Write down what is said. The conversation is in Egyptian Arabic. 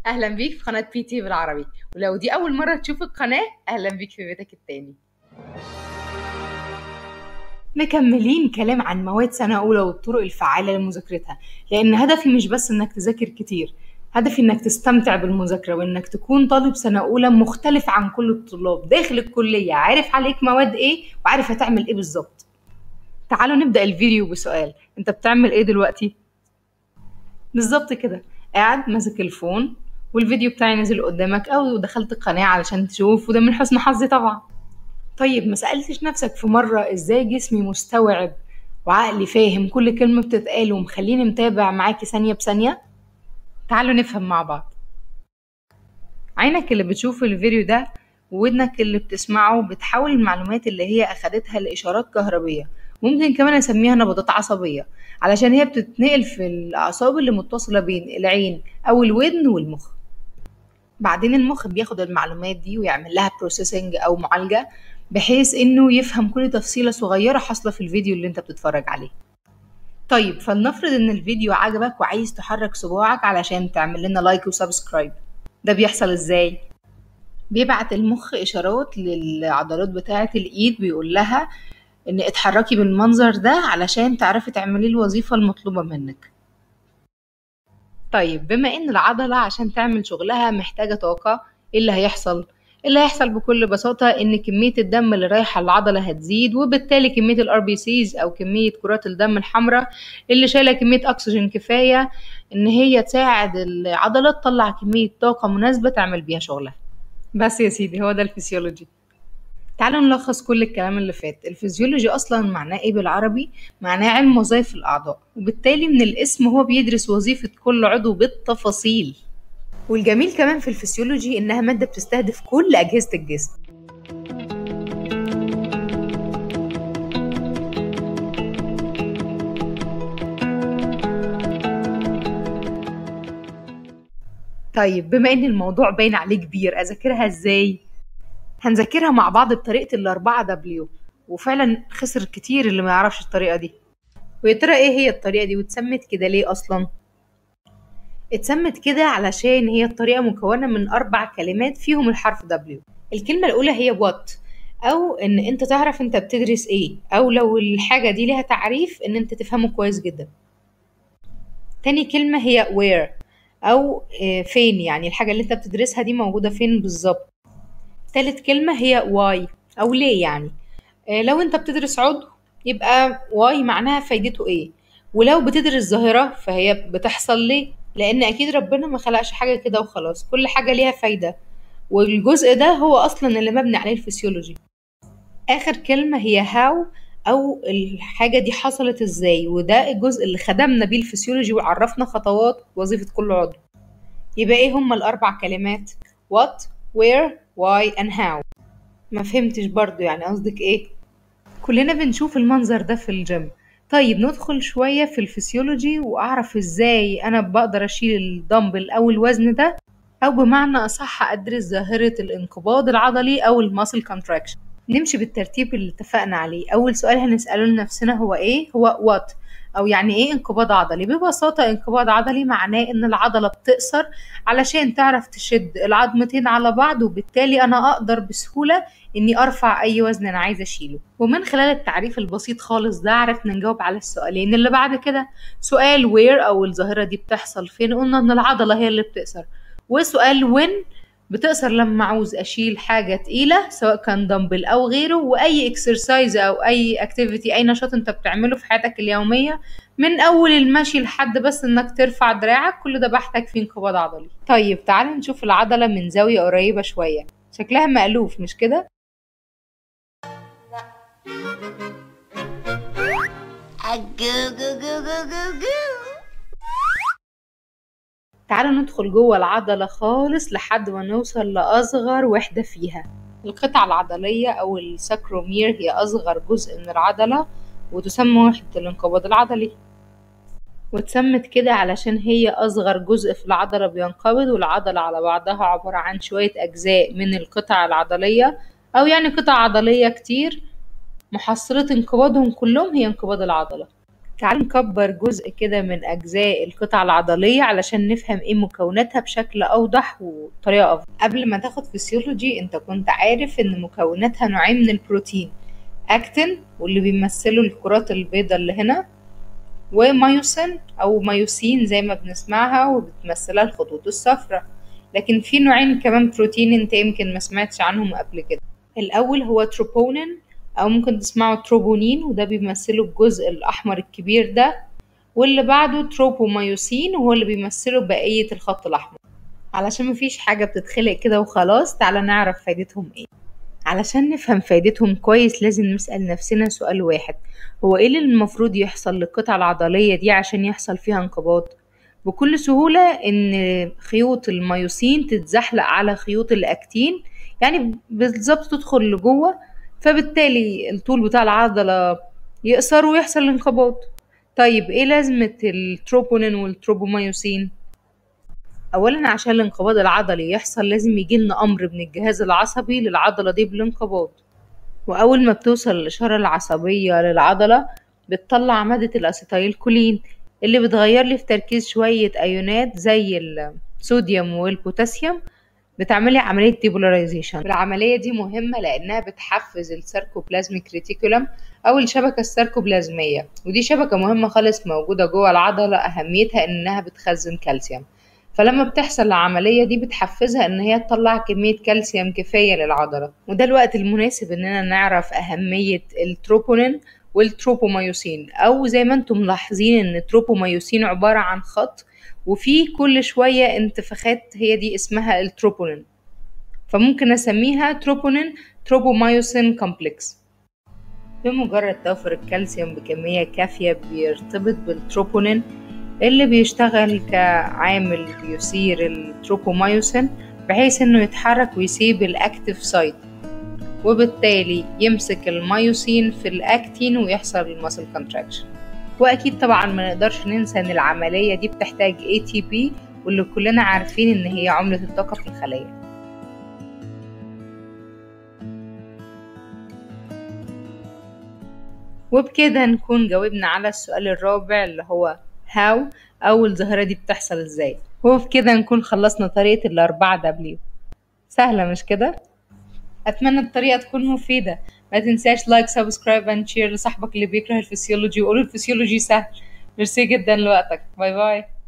اهلا بيك في قناه بي تي بالعربي ولو دي اول مره تشوف القناه اهلا بيك في بيتك التاني مكملين كلام عن مواد سنة أولى والطرق الفعالة لمذاكرتها لأن هدفي مش بس إنك تذاكر كتير هدفي إنك تستمتع بالمذاكرة وإنك تكون طالب سنة أولى مختلف عن كل الطلاب داخل الكلية عارف عليك مواد إيه وعارف هتعمل إيه بالظبط تعالوا نبدأ الفيديو بسؤال أنت بتعمل إيه دلوقتي؟ بالظبط كده قاعد ماسك الفون والفيديو بتاعي نزل قدامك أو دخلت القناة علشان تشوف وده من حسن حظي طبعا طيب ما سألتش نفسك في مرة ازاي جسمي مستوعب وعقلي فاهم كل كلمة بتتقال ومخليني متابع معاكي ثانية بثانية تعالوا نفهم مع بعض عينك اللي بتشوف الفيديو ده وودنك اللي بتسمعه بتحول المعلومات اللي هي أخدتها لإشارات كهربية ممكن كمان أسميها نبضات عصبية علشان هي بتتنقل في الأعصاب اللي متصلة بين العين أو الودن والمخ بعدين المخ بياخد المعلومات دي ويعمل لها بروسيسنج أو معالجة بحيث انه يفهم كل تفصيلة صغيرة حاصلة في الفيديو اللي انت بتتفرج عليه طيب فلنفرض ان الفيديو عجبك وعايز تحرك صباعك علشان تعمل لنا لايك وسبسكرايب ده بيحصل ازاي بيبعت المخ اشارات للعضلات بتاعة الايد بيقول لها ان اتحركي بالمنظر ده علشان تعرفي تعملي الوظيفة المطلوبة منك طيب بما ان العضلة عشان تعمل شغلها محتاجة طاقة ايه اللي هيحصل اللي هيحصل بكل بساطة إن كمية الدم اللي رايحة للعضلة هتزيد وبالتالي كمية الار بي سيز أو كمية كرات الدم الحمراء اللي شايلة كمية أكسجين كفاية إن هي تساعد العضلة تطلع كمية طاقة مناسبة تعمل بيها شغلها بس يا سيدي هو ده الفسيولوجي تعالوا نلخص كل الكلام اللي فات الفيزيولوجي اصلا معناه ايه بالعربي معناه علم وظائف الاعضاء وبالتالي من الاسم هو بيدرس وظيفة كل عضو بالتفاصيل والجميل كمان في الفسيولوجي إنها مادة بتستهدف كل أجهزة الجسم طيب بما إن الموضوع باين عليه كبير أذاكرها إزاي؟ هنذاكرها مع بعض بطريقة الأربعة دبليو وفعلا خسر كتير اللي ما يعرفش الطريقة دي ويا ترى إيه هي الطريقة دي واتسمت كده ليه أصلاً؟ اتسمت كده علشان هي الطريقة مكونة من أربع كلمات فيهم الحرف W الكلمة الأولى هي what أو إن أنت تعرف أنت بتدرس إيه أو لو الحاجة دي لها تعريف إن أنت تفهمه كويس جدا تاني كلمة هي where أو فين يعني الحاجة اللي أنت بتدرسها دي موجودة فين بالظبط تالت كلمة هي why أو ليه يعني لو أنت بتدرس عضو يبقى why معناها فايدته إيه ولو بتدرس ظاهرة فهي بتحصل ليه لان اكيد ربنا ما خلقش حاجه كده وخلاص كل حاجه ليها فايده والجزء ده هو اصلا اللي مبني عليه الفسيولوجي اخر كلمه هي هاو او الحاجه دي حصلت ازاي وده الجزء اللي خدمنا بيه الفسيولوجي وعرفنا خطوات وظيفه كل عضو يبقى ايه هما الاربع كلمات what where why and how ما فهمتش برضو يعني قصدك ايه كلنا بنشوف المنظر ده في الجيم طيب ندخل شوية في الفسيولوجي وأعرف إزاي أنا بقدر أشيل الدمبل أو الوزن ده أو بمعنى أصح أدرس ظاهرة الانقباض العضلي أو الماسل كونتراكشن نمشي بالترتيب اللي اتفقنا عليه أول سؤال هنسأله لنفسنا هو إيه هو وات أو يعني إيه انقباض عضلي ببساطة انقباض عضلي معناه إن العضلة بتقصر علشان تعرف تشد العظمتين على بعض وبالتالي أنا أقدر بسهولة إني أرفع أي وزن أنا عايزة أشيله ومن خلال التعريف البسيط خالص ده عرفنا نجاوب على السؤالين اللي بعد كده سؤال وير أو الظاهرة دي بتحصل فين قلنا إن العضلة هي اللي بتقصر وسؤال وين بتقصر لما عاوز اشيل حاجه تقيله سواء كان دمبل او غيره واي اكسرسايز او اي اكتيفيتي اي نشاط انت بتعمله في حياتك اليوميه من اول المشي لحد بس انك ترفع دراعك كل ده بحتاج فيه انقباض عضلي طيب تعال نشوف العضله من زاويه قريبه شويه شكلها مألوف مش كده تعالوا ندخل جوه العضلة خالص لحد ما نوصل لأصغر وحدة فيها القطعة العضلية أو الساكرومير هي أصغر جزء من العضلة وتسمى وحدة الانقباض العضلي واتسمت كده علشان هي أصغر جزء في العضلة بينقبض والعضلة على بعضها عبارة عن شوية أجزاء من القطع العضلية أو يعني قطع عضلية كتير محصلة انقباضهم كلهم هي انقباض العضلة تعالوا نكبر جزء كده من أجزاء القطع العضلية علشان نفهم ايه مكوناتها بشكل أوضح وطريقة أفضل قبل ما تاخد فسيولوجي انت كنت عارف ان مكوناتها نوعين من البروتين أكتين واللي بيمثلوا الكرات البيضاء اللي هنا ومايوسين أو مايوسين زي ما بنسمعها وبتمثلها الخطوط الصفراء لكن في نوعين كمان بروتين انت يمكن ما سمعتش عنهم قبل كده الأول هو تروبونين أو ممكن تسمعوا تروبونين وده بيمثله الجزء الأحمر الكبير ده واللي بعده تروبومايوسين وهو اللي بيمثله بقية الخط الأحمر علشان مفيش حاجة بتتخلق كده وخلاص تعالى نعرف فايدتهم ايه علشان نفهم فايدتهم كويس لازم نسأل نفسنا سؤال واحد هو ايه اللي المفروض يحصل للقطعة العضلية دي عشان يحصل فيها انقباض بكل سهولة ان خيوط الميوسين تتزحلق على خيوط الاكتين يعني بالظبط تدخل لجوه فبالتالي الطول بتاع العضلة يقصر ويحصل انقباض طيب ايه لازمة التروبونين والتروبومايوسين اولا عشان الانقباض العضلي يحصل لازم يجيلنا امر من الجهاز العصبي للعضلة دي بالانقباض واول ما بتوصل الاشارة العصبية للعضلة بتطلع مادة الاسيتايل كولين اللي بتغير لي في تركيز شوية ايونات زي الصوديوم والبوتاسيوم بتعملي عملية ديبولاريزيشن العملية دي مهمة لأنها بتحفز السيركوبلازميك ريتيكولم أو الشبكة السيركوبلازمية ودي شبكة مهمة خالص موجودة جوه العضلة أهميتها إنها بتخزن كالسيوم فلما بتحصل العملية دي بتحفزها إن هي تطلع كمية كالسيوم كفاية للعضلة وده الوقت المناسب إننا نعرف أهمية التروبونين والتروبومايوسين أو زي ما انتم ملاحظين إن التروبومايوسين عبارة عن خط وفي كل شوية انتفاخات هي دي اسمها التروبونين فممكن أسميها تروبونين تروبومايوسين كومبلكس بمجرد توفر الكالسيوم بكمية كافية بيرتبط بالتروبونين اللي بيشتغل كعامل بيثير التروبومايوسين بحيث انه يتحرك ويسيب الاكتيف سايت وبالتالي يمسك المايوسين في الاكتين ويحصل الماسل كونتراكشن واكيد طبعا ما نقدرش ننسى ان العمليه دي بتحتاج ATP واللي كلنا عارفين ان هي عمله الطاقه في الخليه وبكده نكون جاوبنا على السؤال الرابع اللي هو how أو الظاهرة دي بتحصل ازاي وبكده نكون خلصنا طريقة الأربعة W سهلة مش كده؟ أتمنى الطريقة تكون مفيدة ما تنساش لايك سبسكرايب اند شير لصاحبك اللي بيكره الفسيولوجي وقول الفسيولوجي سهل ميرسي جدا لوقتك باي باي